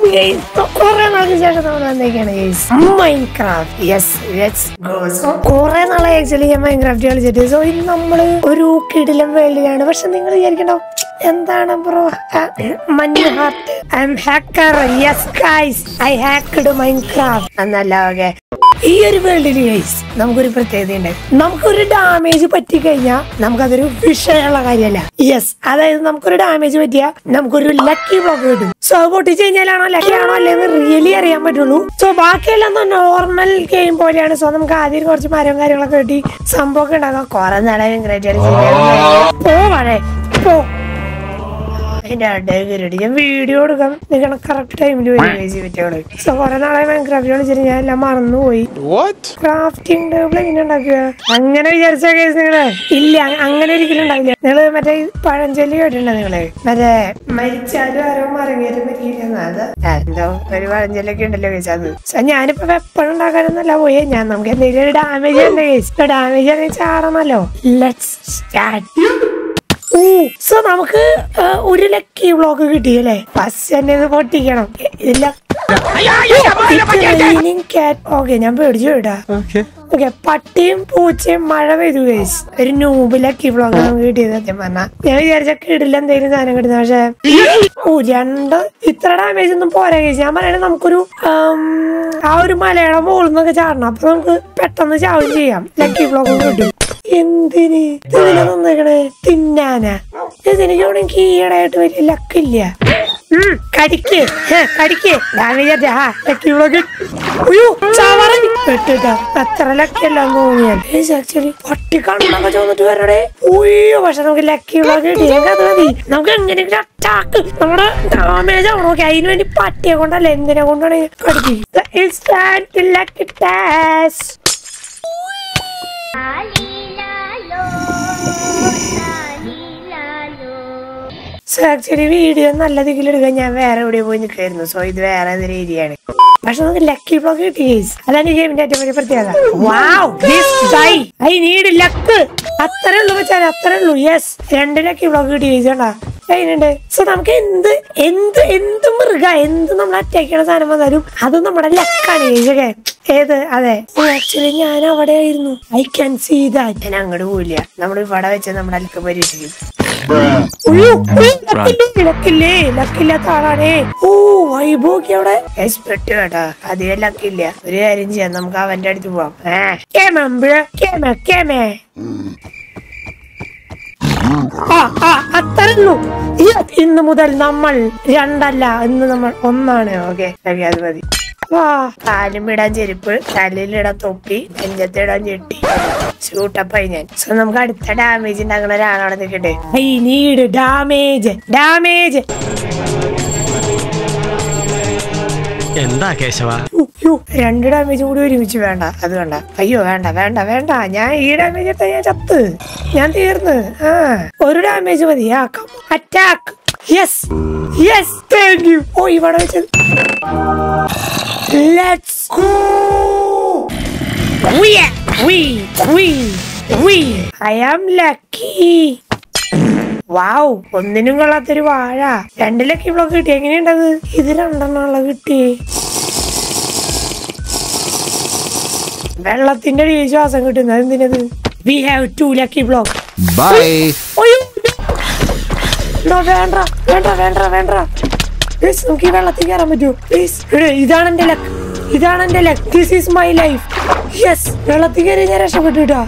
കുറെ നാൾക്ക് ശേഷം നമ്മൾ വന്നേക്കാണ് Minecraft yes let's go so കുറെ നാളെ ആക്ച്വലി ഞാൻ മൈൻക്രാഫ്റ്റ് കളിച്ചിട്ട് സോ ഇന്ന് നമ്മള് ഒരു കിടിലം വേൾഡിലാണ് പക്ഷെ നിങ്ങൾ വിചാരിക്കണ്ടോ എന്താണ് ബ്രോ മഞ്ഞ heart I'm hacker yes guys I hacked Minecraft എന്നല്ല ഓക്കെ ഈ ഒരു വേൾഡിൽ ഗൈസ് നമുക്കൊരു പ്രത്യേകതയുണ്ട് നമുക്കൊരു ഡാമേജ് പറ്റിക്കഴിഞ്ഞാൽ നമുക്കതൊരു വിഷയമുള്ള കാര്യമല്ല യെസ് അതായത് നമുക്കൊരു ഡാമേജ് പറ്റിയാൽ നമുക്കൊരു ലക്കി ബ്ലോക്ക് കിട്ടും സോ അത് പൊട്ടിച്ചു കഴിഞ്ഞാലാണോ ലക്കി ആണോ അല്ലെന്ന് റിയലി അറിയാൻ പറ്റുള്ളൂ സോ ബാക്കിയെല്ലാം നോർമൽ ഗെയിം പോലെയാണ് സോ നമുക്ക് ആദ്യം കുറച്ച് മരവും കാര്യങ്ങളൊക്കെ കിട്ടി സംഭവമൊക്കെ ഉണ്ടാക്കാം കുറെ നാളെ പോവാണേ പോ അതിന്റെ അടയെ കയറിയിട്ട് ഞാൻ വീഡിയോ എടുക്കാം നിങ്ങൾ കറക്റ്റ് ടൈമിൽ പറ്റുള്ളൂ സോ കുറെ നാളെ മൈൻക്രാഫ്റ്റ് കളിച്ചിട്ട് ഞാൻ എല്ലാം മറന്നുപോയി What? ക്രാഫ്റ്റിംഗ് ടേബിൾ എങ്ങനെ ഉണ്ടാക്കുക അങ്ങനെ വിചാരിച്ച കേസ് നിങ്ങള് ഇല്ല അ- അങ്ങനെ ഒരിക്കലും ഉണ്ടാവില്ല നിങ്ങള് മറ്റേ ഈ പഴഞ്ചൊല്ലി കേട്ടിട്ടുണ്ടോ നിങ്ങള് മറ്റേ മരിച്ചാലും ആരോ മരങ്ങേറ്റം പറ്റിയില്ലെന്ന് അത് എന്തോ ഒരു പഴഞ്ചൊല്ലൊക്കെ ഉണ്ടല്ലോ കേസ് അത് So, ഞാനിപ്പോ വെപ്പൺ ഉണ്ടാക്കാനൊന്നല്ല പോയേ ഞാൻ നമുക്ക് എന്തെങ്കിലും ഒരു ഡാമേജ് ഉണ്ട് കേസ് ഡാമേജ് ആണെങ്കിൽ ചാടണമല്ലോ ലെറ്റ്സ് സ്റ്റാർട്ട് സോ നമുക്ക് ആ, ഒരു ലക്കി ബ്ലോക്ക് കിട്ടിയല്ലേ ഫസ്റ്റ് തന്നെ ഇത് പൊട്ടിക്കണം ഇതില്ല ഓക്കെ ഞാൻ പേടിച്ചു കേട്ടാ Okay. ഓക്കെ പട്ടിയും പൂച്ചയും മഴ പെയ്തു guys. ഒരു നൂബ് ലക്കി ബ്ലോക്ക് നമുക്ക് കിട്ടിയത് സത്യം പറഞ്ഞാ ഞാൻ വിചാരിച്ച കിടില്ല എന്തെങ്കിലും സാധനം കിട്ടുന്ന പക്ഷെ ഓ രണ്ട് ഇത്ര ഡാമേജ് ഒന്നും പോരാ കേസ് ഞാൻ പറയണത് നമുക്കൊരു ആം, ആ ഒരു മലയുടെ മുകളിൽ നിന്നൊക്കെ ചാടണം അപ്പൊ നമുക്ക് പെട്ടെന്ന് ചാവും ചെയ്യാം ലക്കി ബ്ലോക്ക് കിട്ടും എന്തിന് ഇതിനെ തന്നേക്കണേ തിന്നാനാ ഇതിനെനിക്ക് ഇവിടെ എനിക്ക് ഈയിടെയായിട്ട് വലിയ ലക്കില്ല ഉം, കടിക്ക് ഹേ, കടിക്ക് ഡാമേജ് ആ ലക്കി ബ്ലോക്ക് അയ്യോ ചാവറൻ പെട്ടിട്ടാ അത്ര ലക്കിയല്ല തോന്നിയാൽ ആക്ച്വലി പട്ടി കണ്ണൊക്കെ ചോന്നിട്ട് വരണേ ഉയ്യോ പക്ഷെ നമുക്ക് ലക്കി ബ്ലോക്ക് കിട്ടിയെങ്കിൽ അത് മതി നമുക്ക് എങ്ങനെയെങ്കിലും അറ്റാക്ക് നമ്മുടെ ഡാമേജ് ആവണം ഓക്കെ അതിന് വേണ്ടി പട്ടിയെ കൊണ്ടല്ല എന്തിനെ കൊണ്ടാണ് കടിക്കുക ലക്കി ടാസ് സോ ആക്ച്വലി വീഡിയോ നല്ല ദിക്കിൽ എടുക്കാൻ ഞാൻ വേറെ എവിടെ പോയി നിൽക്കായിരുന്നു സോ ഇത് വേറെ ഏതൊരു ഏരിയയാണ് പക്ഷെ നമുക്ക് ലക്കി ബ്ലോക്ക് കിട്ടി guys. അതാണ് ഈ ഗെയിമിന്റെ ഏറ്റവും വലിയ പ്രത്യേകത wow this guy I need luck അത്രേ ഉള്ളൂ വെച്ചാൽ അത്രേ ഉള്ളൂ യെസ് രണ്ട് ലക്കി ബ്ലോക്ക് കിട്ടി guys കണ്ടാ അതിനുണ്ട് സോ നമുക്ക് എന്ത് എന്ത് എന്ത് മൃഗ എന്ത് നമ്മൾ അറ്റാക്ക് ചെയ്യണ സാധനം വന്നാലും അത് നമ്മുടെ ലക്കാണ് ചേച്ചൊക്കെ ഏത് അതെ ആക്ച്വലി ഞാൻ അവിടെ ആയിരുന്നു ഐ ക്യാൻ സീ ദാറ്റ് ഞാൻ അങ്ങോട്ട് പോയില്ല നമ്മൾ ഇവിടെ വെച്ച് നമ്മുടെ ലക്ക് പരീക്ഷിക്കും ഉയ്യോ, ഉയ്യ്, ലക്കില്ലേ, ലക്കില്ലേ ലക്കില്ലാത്ത ആളാണേ ഓ വൈബോക്കി അവിടെ യെസ്, പെട്ടു കേട്ടാ അധികം ലക്കില്ല ഒരു കാര്യം ചെയ്യാം നമുക്ക് അവന്റെ അടുത്ത് പോവാം ഏ, കേമ, ബ്രോ, കേമ, കേമ. ആ ആ അത്രേ ഉള്ളൂ Yes, ഇന്ന് മുതൽ നമ്മൾ രണ്ടല്ല ഇന്ന് നമ്മൾ ഒന്നാണ് ഓക്കെ അത് മതി വാ കാലും ഇടാൻ ചെരുപ്പ് തലയിലിടാൻ തൊപ്പി നെഞ്ചത്തിടാൻ ചെട്ടി ഷൂട്ടപ്പായി ഞാൻ സോ നമുക്ക് അടുത്ത ഡാമേജ് ഉണ്ടാക്കുന്ന ഒരാളവിടെ നിൽക്കട്ടെ ഐ നീഡ് ഡാമേജ് ഡാമേജ് എന്താ കേശവ രണ്ട് ഡാമേജ് കൂടി ഒരുമിച്ച് വേണ്ട അത് വേണ്ട അയ്യോ വേണ്ട വേണ്ട വേണ്ട ഞാൻ ഈ ഡാമേജ് എടുത്ത ഞാൻ ചത്ത് ഞാൻ തീർന്ന് ആ ഒരു ഡാമേജ് മതി ആ attack yes yes thank you ഓ ഇവിടെ വെച്ചത് let's go We, we, we, we. I am lucky. Wow ഒന്നിനും കൊള്ളാത്തൊരു വാഴ രണ്ട് ലക്കി ബ്ലോക്ക് കിട്ടി എങ്ങനെയുണ്ടത് ഇത് രണ്ടെണ്ണമുള്ള കിട്ടി വെള്ളത്തിന്റെ ഒരു ശ്വാസം കിട്ടുന്നത് എന്തിനത് we have to lucky block Bye. വേണ്ട വേണ്ട വേണ്ട വേണ്ട പ്ലീസ് നമുക്ക് ഈ വെള്ളത്തിൽ കയറാൻ പറ്റുമോ പ്ലീസ് ഇതാണ് എന്റെ ലക്ക് ഇതാണ് എന്റെ luck this is my life yes വെള്ളത്തിൽ കയറി ഞാൻ രക്ഷപ്പെട്ടു കേട്ടോ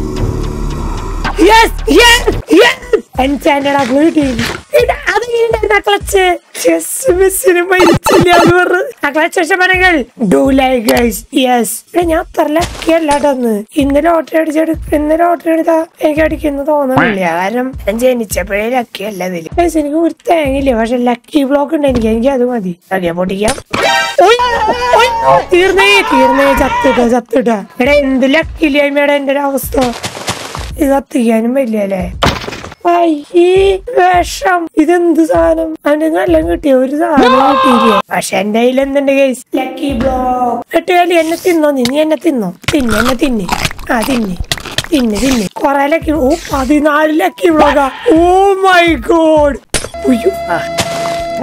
yes yes yes enchanted apple കിട്ടി ഇത് അതെങ്ങനെയുണ്ടായിരുന്നു ആ ക്ലച്ച് ചെസ് മിസ്സിന് മരിച്ചില്ല എന്ന് പറഞ്ഞു ആ ക്ലച്ച് രക്ഷപ്പെടങ്ങൾ ഡു ലൈക്ക് ഗൈസ് യെസ് ഞാൻ അത്ര ലക്കി അല്ലാട്ടന്ന് ഇന്ന് ലോട്ടറി അടിച്ചെടു ഇന്ന് ലോട്ടറി എടുത്താ എനിക്ക് അടിക്കുന്നു തോന്നുന്നില്ല കാരണം ഞാൻ ജനിച്ചപ്പോഴേ ലക്കി അല്ല ഇതില് ഗൈസ് എനിക്ക് ഒരു തേങ്ങില്ല പക്ഷെ ലക്കി ബ്ലോക്ക് ഉണ്ട് എനിക്ക് എനിക്ക് അത് മതി ഓക്കെ പൊട്ടിക്കാം ഓയ്, ഓയ്, തീർന്നേ തീർന്നേ ചത്തിട്ട ചത്തിട്ട എടാ എന്ത് ലക്കില്ലായ്മയുടെ എന്റെ ഒരു അവസ്ഥ ഇത് കത്തിക്കാനും വലിയ അല്ലേ അയ്യേ വിഷം ഇതെന്ത് സാധനം അവന്റെ നല്ല കിട്ടിയ ഒരു സാധനം കിട്ടിയില്ലേ പക്ഷെ എന്റെ കയ്യിൽ എന്തുണ്ട് കേസ് ലക്കി ബ്ലോക്ക് കെട്ടുകാലി എന്നെ തിന്നോ നീ നീ എന്നെ തിന്നോ തിന്നെ എന്നെ തിന്നെ ആ തിന്നെ തിന്നെ തിന്നെ കൊറേ ലക്കി ഓ പതിനാല് ലക്കി ബ്ലോക്കാ ഓ മൈ ഗോഡ് ഉയ്യോ ആ